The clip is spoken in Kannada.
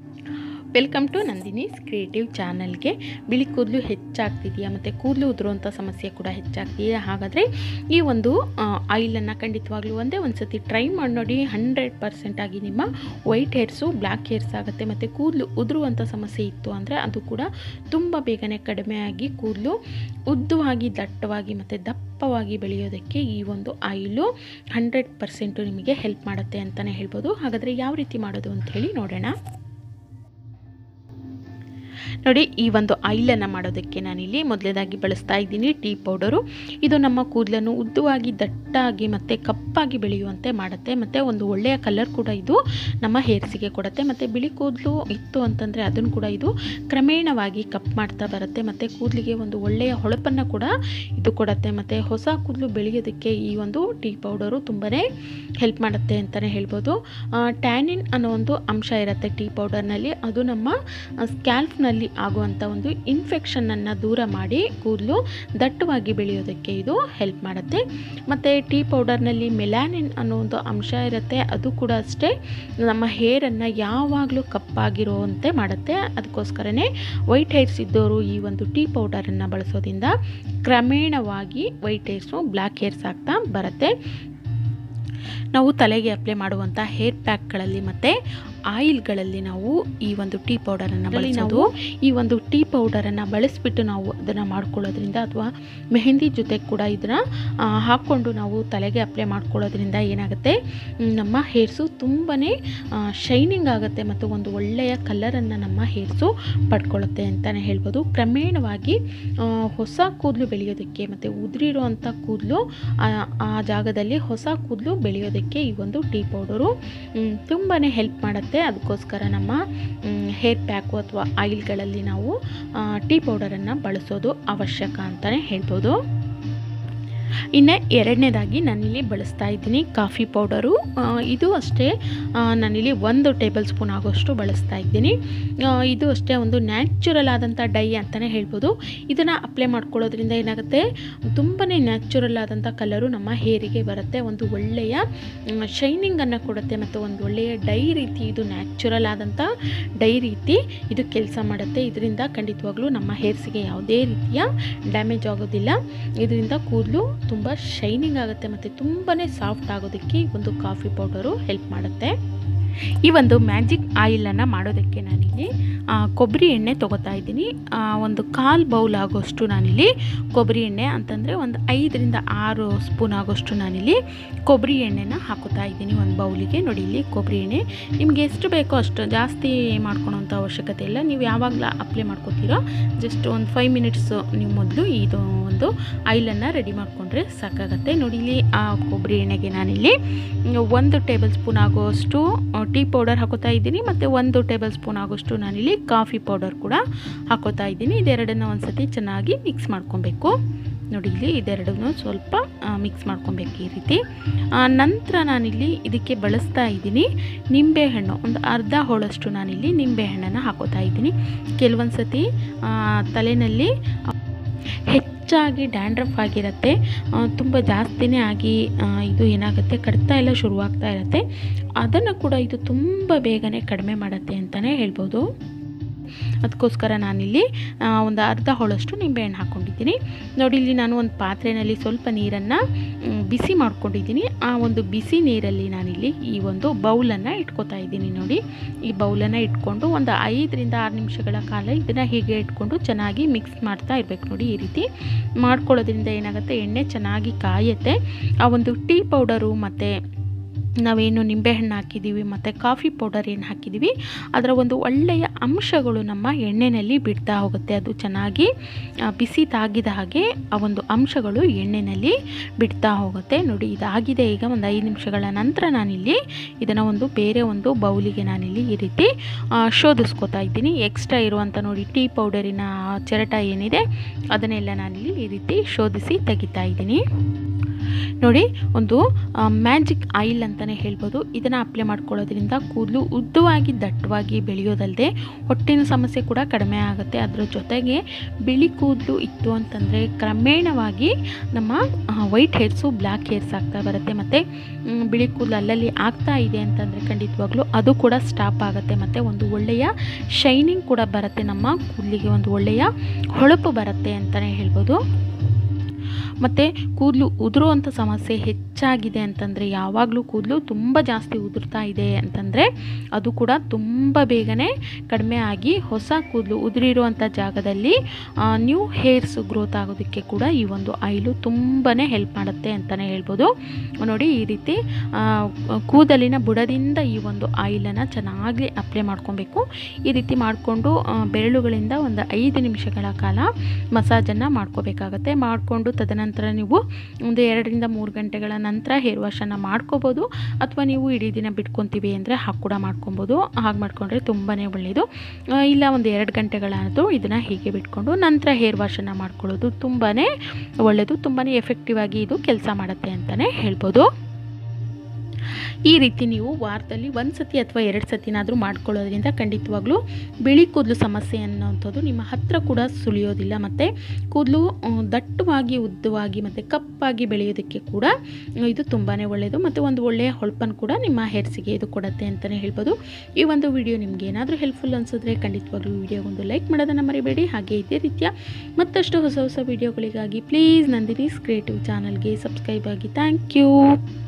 ವೆಲ್ಕಮ್ ಟು ನಂದಿನೀಸ್ ಕ್ರಿಯೇಟಿವ್ ಚಾನಲ್ಗೆ ಬಿಳಿ ಕೂದಲು ಹೆಚ್ಚಾಗ್ತಿದೆಯಾ ಮತ್ತು ಕೂದಲು ಉದುರುವಂಥ ಸಮಸ್ಯೆ ಕೂಡ ಹೆಚ್ಚಾಗ್ತಿದೆಯಾ ಹಾಗಾದರೆ ಈ ಒಂದು ಆಯಿಲನ್ನು ಖಂಡಿತವಾಗ್ಲೂ ಒಂದೇ ಒಂದು ಸತಿ ಟ್ರೈ ಮಾಡಿ ನೋಡಿ ಹಂಡ್ರೆಡ್ ಪರ್ಸೆಂಟಾಗಿ ನಿಮ್ಮ ವೈಟ್ ಹೇರ್ಸು ಬ್ಲ್ಯಾಕ್ ಹೇರ್ಸ್ ಆಗುತ್ತೆ ಮತ್ತು ಕೂದಲು ಉದುರುವಂಥ ಸಮಸ್ಯೆ ಇತ್ತು ಅಂದರೆ ಅದು ಕೂಡ ತುಂಬ ಬೇಗನೆ ಕಡಿಮೆಯಾಗಿ ಕೂದಲು ಉದ್ದವಾಗಿ ದಟ್ಟವಾಗಿ ಮತ್ತು ದಪ್ಪವಾಗಿ ಬೆಳೆಯೋದಕ್ಕೆ ಈ ಒಂದು ಆಯಿಲು ಹಂಡ್ರೆಡ್ ಪರ್ಸೆಂಟು ನಿಮಗೆ ಹೆಲ್ಪ್ ಮಾಡುತ್ತೆ ಅಂತಲೇ ಹೇಳ್ಬೋದು ಹಾಗಾದರೆ ಯಾವ ರೀತಿ ಮಾಡೋದು ಅಂತ ಹೇಳಿ ನೋಡೋಣ ನೋಡಿ ಈ ಒಂದು ಆಯಿಲನ್ನು ಮಾಡೋದಕ್ಕೆ ನಾನಿಲ್ಲಿ ಮೊದಲೇದಾಗಿ ಬಳಸ್ತಾ ಇದ್ದೀನಿ ಟೀ ಪೌಡರು ಇದು ನಮ್ಮ ಕೂದಲನ್ನು ಉದ್ದವಾಗಿ ದಟ್ಟಾಗಿ ಮತ್ತು ಕಪ್ಪಾಗಿ ಬೆಳೆಯುವಂತೆ ಮಾಡುತ್ತೆ ಮತ್ತು ಒಂದು ಒಳ್ಳೆಯ ಕಲರ್ ಕೂಡ ಇದು ನಮ್ಮ ಹೇರ್ಸಿಗೆ ಕೊಡುತ್ತೆ ಮತ್ತು ಬಿಳಿ ಕೂದಲು ಇತ್ತು ಅಂತಂದರೆ ಅದನ್ನು ಕೂಡ ಇದು ಕ್ರಮೇಣವಾಗಿ ಕಪ್ ಮಾಡ್ತಾ ಬರುತ್ತೆ ಮತ್ತು ಕೂದಲಿಗೆ ಒಂದು ಒಳ್ಳೆಯ ಹೊಳಪನ್ನು ಕೂಡ ಇದು ಕೊಡುತ್ತೆ ಮತ್ತು ಹೊಸ ಕೂದಲು ಬೆಳೆಯೋದಕ್ಕೆ ಈ ಒಂದು ಟೀ ಪೌಡರು ತುಂಬಾ ಹೆಲ್ಪ್ ಮಾಡುತ್ತೆ ಅಂತಲೇ ಹೇಳ್ಬೋದು ಟ್ಯಾನಿನ್ ಅನ್ನೋ ಒಂದು ಅಂಶ ಇರುತ್ತೆ ಟೀ ಪೌಡರ್ನಲ್ಲಿ ಅದು ನಮ್ಮ ಸ್ಕ್ಯಾಲ್ಫ್ನಲ್ಲಿ ಆಗುವಂಥ ಒಂದು ಇನ್ಫೆಕ್ಷನನ್ನು ದೂರ ಮಾಡಿ ಕೂದಲು ದಟ್ಟವಾಗಿ ಬೆಳೆಯೋದಕ್ಕೆ ಇದು ಹೆಲ್ಪ್ ಮಾಡುತ್ತೆ ಮತ್ತು ಟೀ ಪೌಡರ್ನಲ್ಲಿ ಮೆಲಾನಿನ್ ಅನ್ನೋ ಒಂದು ಅಂಶ ಇರುತ್ತೆ ಅದು ಕೂಡ ಅಷ್ಟೇ ನಮ್ಮ ಹೇರನ್ನು ಯಾವಾಗಲೂ ಕಪ್ಪಾಗಿರುವಂತೆ ಮಾಡುತ್ತೆ ಅದಕ್ಕೋಸ್ಕರನೇ ವೈಟ್ ಹೇರ್ಸ್ ಇದ್ದವರು ಈ ಒಂದು ಟೀ ಪೌಡರನ್ನು ಬಳಸೋದ್ರಿಂದ ಕ್ರಮೇಣವಾಗಿ ವೈಟ್ ಹೇರ್ಸು ಬ್ಲ್ಯಾಕ್ ಹೇರ್ಸ್ ಆಗ್ತಾ ಬರುತ್ತೆ ನಾವು ತಲೆಗೆ ಅಪ್ಲೈ ಮಾಡುವಂಥ ಹೇರ್ ಪ್ಯಾಕ್ಗಳಲ್ಲಿ ಮತ್ತು ಆಯಿಲ್ಗಳಲ್ಲಿ ನಾವು ಈ ಒಂದು ಟೀ ಪೌಡರನ್ನು ಬಳಸೋದು ಈ ಒಂದು ಟೀ ಪೌಡರನ್ನು ಬಳಸಿಬಿಟ್ಟು ನಾವು ಅದನ್ನು ಮಾಡ್ಕೊಳ್ಳೋದ್ರಿಂದ ಅಥವಾ ಮೆಹಂದಿ ಜೊತೆ ಕೂಡ ಇದನ್ನು ಹಾಕ್ಕೊಂಡು ನಾವು ತಲೆಗೆ ಅಪ್ಲೈ ಮಾಡ್ಕೊಳ್ಳೋದ್ರಿಂದ ಏನಾಗುತ್ತೆ ನಮ್ಮ ಹೇರ್ಸು ತುಂಬಾ ಶೈನಿಂಗ್ ಆಗುತ್ತೆ ಮತ್ತು ಒಂದು ಒಳ್ಳೆಯ ಕಲರನ್ನು ನಮ್ಮ ಹೇರ್ಸು ಪಡ್ಕೊಳ್ಳುತ್ತೆ ಅಂತಲೇ ಹೇಳ್ಬೋದು ಕ್ರಮೇಣವಾಗಿ ಹೊಸ ಕೂದಲು ಬೆಳೆಯೋದಕ್ಕೆ ಮತ್ತು ಉದುರಿರುವಂಥ ಕೂದಲು ಆ ಜಾಗದಲ್ಲಿ ಹೊಸ ಕೂದಲು ಬೆಳೆಯೋದಕ್ಕೆ ಈ ಒಂದು ಟೀ ಪೌಡರು ತುಂಬಾ ಹೆಲ್ಪ್ ಮಾಡುತ್ತೆ ಅದಕ್ಕೋಸ್ಕರ ನಮ್ಮ ಹೇರ್ ಪ್ಯಾಕು ಅಥವಾ ಆಯಿಲ್ಗಳಲ್ಲಿ ನಾವು ಟೀ ಪೌಡರನ್ನು ಬಳಸೋದು ಅವಶ್ಯಕ ಅಂತಲೇ ಹೇಳ್ಬೋದು ಇನ್ನು ಎರಡನೇದಾಗಿ ನಾನಿಲ್ಲಿ ಬಳಸ್ತಾ ಇದ್ದೀನಿ ಕಾಫಿ ಪೌಡರು ಇದು ಅಷ್ಟೇ ನಾನಿಲ್ಲಿ ಒಂದು ಟೇಬಲ್ ಸ್ಪೂನ್ ಆಗೋಷ್ಟು ಬಳಸ್ತಾ ಇದ್ದೀನಿ ಇದು ಅಷ್ಟೇ ಒಂದು ನ್ಯಾಚುರಲ್ ಆದಂಥ ಡೈ ಅಂತಲೇ ಹೇಳ್ಬೋದು ಇದನ್ನು ಅಪ್ಲೈ ಮಾಡ್ಕೊಳ್ಳೋದ್ರಿಂದ ಏನಾಗುತ್ತೆ ತುಂಬಾ ನ್ಯಾಚುರಲ್ ಆದಂಥ ಕಲರು ನಮ್ಮ ಹೇರಿಗೆ ಬರುತ್ತೆ ಒಂದು ಒಳ್ಳೆಯ ಶೈನಿಂಗನ್ನು ಕೊಡುತ್ತೆ ಮತ್ತು ಒಂದು ಒಳ್ಳೆಯ ಡೈ ರೀತಿ ಇದು ನ್ಯಾಚುರಲ್ ಆದಂಥ ಡೈ ರೀತಿ ಇದು ಕೆಲಸ ಮಾಡುತ್ತೆ ಇದರಿಂದ ಖಂಡಿತವಾಗ್ಲೂ ನಮ್ಮ ಹೇರ್ಸಿಗೆ ಯಾವುದೇ ರೀತಿಯ ಡ್ಯಾಮೇಜ್ ಆಗೋದಿಲ್ಲ ಇದರಿಂದ ಕೂದಲು ತುಂಬ ಶೈನಿಂಗ್ ಆಗುತ್ತೆ ಮತ್ತು ತುಂಬಾ ಸಾಫ್ಟ್ ಆಗೋದಕ್ಕೆ ಈ ಒಂದು ಕಾಫಿ ಪೌಡರು ಹೆಲ್ಪ್ ಮಾಡುತ್ತೆ ಈ ಒಂದು ಮ್ಯಾಜಿಕ್ ಆಯಿಲನ್ನು ಮಾಡೋದಕ್ಕೆ ನಾನಿಲ್ಲಿ ಕೊಬ್ಬರಿ ಎಣ್ಣೆ ತೊಗೋತಾ ಇದ್ದೀನಿ ಒಂದು ಕಾಲು ಬೌಲ್ ಆಗೋಷ್ಟು ನಾನಿಲ್ಲಿ ಕೊಬ್ಬರಿ ಎಣ್ಣೆ ಅಂತಂದರೆ ಒಂದು ಐದರಿಂದ ಆರು ಸ್ಪೂನ್ ಆಗೋಷ್ಟು ನಾನಿಲ್ಲಿ ಕೊಬ್ಬರಿ ಎಣ್ಣೆನ ಹಾಕೋತಾ ಇದ್ದೀನಿ ಒಂದು ಬೌಲಿಗೆ ನೋಡಿ ಇಲ್ಲಿ ಕೊಬ್ಬರಿ ಎಣ್ಣೆ ನಿಮಗೆ ಎಷ್ಟು ಬೇಕೋ ಅಷ್ಟು ಜಾಸ್ತಿ ಮಾಡ್ಕೊಳೋಂಥ ಅವಶ್ಯಕತೆ ಇಲ್ಲ ನೀವು ಯಾವಾಗಲ ಅಪ್ಲೈ ಮಾಡ್ಕೋತೀರೋ ಜಸ್ಟ್ ಒಂದು ಫೈವ್ ಮಿನಿಟ್ಸು ನೀವು ಮೊದಲು ಇದು ಒಂದು ಆಯಿಲನ್ನು ರೆಡಿ ಮಾಡಿಕೊಂಡ್ರೆ ಸಾಕಾಗತ್ತೆ ನೋಡಿ ಇಲ್ಲಿ ಆ ಕೊಬ್ಬರಿ ಎಣ್ಣೆಗೆ ನಾನಿಲ್ಲಿ ಒಂದು ಟೇಬಲ್ ಸ್ಪೂನ್ ಆಗೋಷ್ಟು ಟೀ ಪೌಡರ್ ಹಾಕೋತಾ ಇದ್ದೀನಿ ಮತ್ತು ಒಂದು ಟೇಬಲ್ ಸ್ಪೂನ್ ಆಗೋಷ್ಟು ನಾನಿಲ್ಲಿ ಕಾಫಿ ಪೌಡರ್ ಕೂಡ ಹಾಕೋತಾ ಇದ್ದೀನಿ ಇದೆರಡನ್ನು ಒಂದು ಸತಿ ಚೆನ್ನಾಗಿ ಮಿಕ್ಸ್ ಮಾಡ್ಕೊಬೇಕು ನೋಡಿ ಇಲ್ಲಿ ಇದೆರಡನ್ನೂ ಸ್ವಲ್ಪ ಮಿಕ್ಸ್ ಮಾಡ್ಕೊಬೇಕು ಈ ರೀತಿ ನಂತರ ನಾನಿಲ್ಲಿ ಇದಕ್ಕೆ ಬಳಸ್ತಾ ಇದ್ದೀನಿ ನಿಂಬೆಹಣ್ಣು ಒಂದು ಅರ್ಧ ಹೋಳಷ್ಟು ನಾನಿಲ್ಲಿ ನಿಂಬೆಹಣ್ಣನ್ನು ಹಾಕೋತಾ ಇದ್ದೀನಿ ಕೆಲವೊಂದು ಸತಿ ತಲೆಯಲ್ಲಿ ಹೆಚ್ಚಾಗಿ ಡ್ಯಾಂಡ್ರಫ್ ಆಗಿರುತ್ತೆ ತುಂಬ ಜಾಸ್ತಿನೇ ಆಗಿ ಇದು ಏನಾಗುತ್ತೆ ಕಡ್ತಾ ಎಲ್ಲ ಶುರುವಾಗ್ತಾ ಇರುತ್ತೆ ಅದನ್ನು ಕೂಡ ಇದು ತುಂಬ ಬೇಗನೆ ಕಡಿಮೆ ಮಾಡುತ್ತೆ ಅಂತಲೇ ಹೇಳ್ಬೋದು ಅದಕ್ಕೋಸ್ಕರ ನಾನಿಲ್ಲಿ ಒಂದು ಅರ್ಧ ಹೋಳಷ್ಟು ನಿಂಬೆಹಣ್ಣು ಹಾಕ್ಕೊಂಡಿದ್ದೀನಿ ನೋಡಿ ಇಲ್ಲಿ ನಾನು ಒಂದು ಪಾತ್ರೆಯಲ್ಲಿ ಸ್ವಲ್ಪ ನೀರನ್ನು ಬಿಸಿ ಮಾಡ್ಕೊಂಡಿದ್ದೀನಿ ಆ ಒಂದು ಬಿಸಿ ನೀರಲ್ಲಿ ನಾನಿಲ್ಲಿ ಈ ಒಂದು ಬೌಲನ್ನು ಇಟ್ಕೋತಾ ಇದ್ದೀನಿ ನೋಡಿ ಈ ಬೌಲನ್ನು ಇಟ್ಕೊಂಡು ಒಂದು ಐದರಿಂದ ಆರು ನಿಮಿಷಗಳ ಕಾಲ ಇದನ್ನು ಹೀಗೆ ಇಟ್ಕೊಂಡು ಚೆನ್ನಾಗಿ ಮಿಕ್ಸ್ ಮಾಡ್ತಾ ಇರಬೇಕು ನೋಡಿ ಈ ರೀತಿ ಮಾಡ್ಕೊಳ್ಳೋದ್ರಿಂದ ಏನಾಗುತ್ತೆ ಎಣ್ಣೆ ಚೆನ್ನಾಗಿ ಕಾಯುತ್ತೆ ಆ ಒಂದು ಟೀ ಪೌಡರು ಮತ್ತು ನಾವೇನು ನಿಂಬೆಹಣ್ಣು ಹಾಕಿದ್ದೀವಿ ಮತ್ತು ಕಾಫಿ ಪೌಡರ್ ಏನು ಹಾಕಿದ್ದೀವಿ ಅದರ ಒಂದು ಒಳ್ಳೆಯ ಅಂಶಗಳು ನಮ್ಮ ಎಣ್ಣೆಯಲ್ಲಿ ಬಿಡ್ತಾ ಹೋಗುತ್ತೆ ಅದು ಚೆನ್ನಾಗಿ ಬಿಸಿ ತಾಗಿದ ಹಾಗೆ ಆ ಒಂದು ಅಂಶಗಳು ಎಣ್ಣೆಯಲ್ಲಿ ಬಿಡ್ತಾ ಹೋಗುತ್ತೆ ನೋಡಿ ಇದಾಗಿದೆ ಈಗ ಒಂದು ಐದು ನಿಮಿಷಗಳ ನಂತರ ನಾನಿಲ್ಲಿ ಇದನ್ನು ಒಂದು ಬೇರೆ ಒಂದು ಬೌಲಿಗೆ ನಾನಿಲ್ಲಿ ಈ ರೀತಿ ಶೋಧಿಸ್ಕೋತಾ ಇದ್ದೀನಿ ಎಕ್ಸ್ಟ್ರಾ ಇರುವಂಥ ನೋಡಿ ಟೀ ಪೌಡರಿನ ಚೆರಟ ಏನಿದೆ ಅದನ್ನೆಲ್ಲ ನಾನಿಲ್ಲಿ ಈ ರೀತಿ ಶೋಧಿಸಿ ತೆಗಿತಾ ಇದ್ದೀನಿ ನೋಡಿ ಒಂದು ಮ್ಯಾಜಿಕ್ ಆಯಿಲ್ ಅಂತಲೇ ಹೇಳ್ಬೋದು ಇದನ್ನು ಅಪ್ಲೈ ಮಾಡ್ಕೊಳ್ಳೋದ್ರಿಂದ ಕೂದಲು ಉದ್ದವಾಗಿ ದಟ್ಟವಾಗಿ ಬೆಳೆಯೋದಲ್ಲದೆ ಹೊಟ್ಟೆನ ಸಮಸ್ಯೆ ಕೂಡ ಕಡಿಮೆ ಆಗುತ್ತೆ ಅದರ ಜೊತೆಗೆ ಬಿಳಿ ಕೂದಲು ಇತ್ತು ಅಂತಂದರೆ ಕ್ರಮೇಣವಾಗಿ ನಮ್ಮ ವೈಟ್ ಹೇರ್ಸು ಬ್ಲ್ಯಾಕ್ ಹೇರ್ಸ್ ಆಗ್ತಾ ಬರುತ್ತೆ ಮತ್ತು ಬಿಳಿ ಕೂದಲು ಅಲ್ಲಲ್ಲಿ ಆಗ್ತಾ ಇದೆ ಅಂತಂದರೆ ಖಂಡಿತವಾಗ್ಲೂ ಅದು ಕೂಡ ಸ್ಟಾಪ್ ಆಗುತ್ತೆ ಮತ್ತು ಒಂದು ಒಳ್ಳೆಯ ಶೈನಿಂಗ್ ಕೂಡ ಬರುತ್ತೆ ನಮ್ಮ ಕೂದಲಿಗೆ ಒಂದು ಒಳ್ಳೆಯ ಹೊಳಪು ಬರುತ್ತೆ ಅಂತಲೇ ಹೇಳ್ಬೋದು ಮತ್ತು ಕೂದಲು ಉದುರುವಂಥ ಸಮಸ್ಯೆ ಹೆಚ್ಚಾಗಿದೆ ಅಂತಂದರೆ ಯಾವಾಗಲೂ ಕೂದಲು ತುಂಬ ಜಾಸ್ತಿ ಉದುರ್ತಾ ಇದೆ ಅಂತಂದರೆ ಅದು ಕೂಡ ತುಂಬ ಬೇಗನೆ ಕಡಿಮೆ ಆಗಿ ಹೊಸ ಕೂದಲು ಉದುರಿರುವಂಥ ಜಾಗದಲ್ಲಿ ನ್ಯೂ ಹೇರ್ಸ್ ಗ್ರೋತ್ ಆಗೋದಕ್ಕೆ ಕೂಡ ಈ ಒಂದು ಆಯಿಲು ತುಂಬಾ ಹೆಲ್ಪ್ ಮಾಡುತ್ತೆ ಅಂತಲೇ ಹೇಳ್ಬೋದು ನೋಡಿ ಈ ರೀತಿ ಕೂದಲಿನ ಬುಡದಿಂದ ಈ ಒಂದು ಆಯಿಲನ್ನು ಚೆನ್ನಾಗಿ ಅಪ್ಲೈ ಮಾಡ್ಕೊಬೇಕು ಈ ರೀತಿ ಮಾಡಿಕೊಂಡು ಬೆರಳುಗಳಿಂದ ಒಂದು ಐದು ನಿಮಿಷಗಳ ಕಾಲ ಮಸಾಜನ್ನು ಮಾಡ್ಕೋಬೇಕಾಗತ್ತೆ ಮಾಡಿಕೊಂಡು ತದನಂತರ ನೀವು ಒಂದು ಎರಡರಿಂದ ಮೂರು ಗಂಟೆಗಳ ನಂತರ ಹೇರ್ ವಾಶನ್ನು ಮಾಡ್ಕೋಬೋದು ಅಥವಾ ನೀವು ಇಡೀ ದಿನ ಬಿಟ್ಕೊತೀವಿ ಅಂದರೆ ಹಾಗೆ ಕೂಡ ಮಾಡ್ಕೊಬೋದು ಹಾಗೆ ಮಾಡಿಕೊಂಡ್ರೆ ತುಂಬಾ ಒಳ್ಳೆಯದು ಇಲ್ಲ ಒಂದು ಎರಡು ಗಂಟೆಗಳಾದರೂ ಇದನ್ನು ಹೀಗೆ ಬಿಟ್ಕೊಂಡು ನಂತರ ಹೇರ್ ವಾಶನ್ನು ಮಾಡ್ಕೊಳ್ಳೋದು ತುಂಬಾ ಒಳ್ಳೆಯದು ತುಂಬಾ ಎಫೆಕ್ಟಿವ್ ಆಗಿ ಇದು ಕೆಲಸ ಮಾಡುತ್ತೆ ಅಂತಲೇ ಹೇಳ್ಬೋದು ಈ ರೀತಿ ನೀವು ವಾರದಲ್ಲಿ ಒಂದು ಸತಿ ಅಥವಾ ಎರಡು ಸತಿನಾದರೂ ಮಾಡ್ಕೊಳ್ಳೋದ್ರಿಂದ ಖಂಡಿತವಾಗ್ಲೂ ಬಿಳಿ ಕೂದಲು ಸಮಸ್ಯೆ ಅನ್ನೋವಂಥದ್ದು ನಿಮ್ಮ ಹತ್ತಿರ ಕೂಡ ಸುಳಿಯೋದಿಲ್ಲ ಮತ್ತು ಕೂದಲು ದಟ್ಟವಾಗಿ ಉದ್ದವಾಗಿ ಮತ್ತು ಕಪ್ಪಾಗಿ ಬೆಳೆಯೋದಕ್ಕೆ ಕೂಡ ಇದು ತುಂಬಾ ಒಳ್ಳೆಯದು ಮತ್ತು ಒಂದು ಒಳ್ಳೆಯ ಹೊಳಪನ್ನು ಕೂಡ ನಿಮ್ಮ ಹೇರ್ಸಿಗೆ ಇದು ಕೊಡುತ್ತೆ ಅಂತಲೇ ಹೇಳ್ಬೋದು ಈ ಒಂದು ವಿಡಿಯೋ ನಿಮ್ಗೆ ಏನಾದರೂ ಹೆಲ್ಪ್ಫುಲ್ ಅನಿಸಿದ್ರೆ ಖಂಡಿತವಾಗ್ಲೂ ವಿಡಿಯೋಗೊಂದು ಲೈಕ್ ಮಾಡೋದನ್ನು ಮರಿಬೇಡಿ ಹಾಗೆ ಇದೇ ರೀತಿಯ ಮತ್ತಷ್ಟು ಹೊಸ ಹೊಸ ವಿಡಿಯೋಗಳಿಗಾಗಿ ಪ್ಲೀಸ್ ನಂದಿನೀಸ್ ಕ್ರಿಯೇಟಿವ್ ಚಾನಲ್ಗೆ ಸಬ್ಸ್ಕ್ರೈಬ್ ಆಗಿ ಥ್ಯಾಂಕ್ ಯು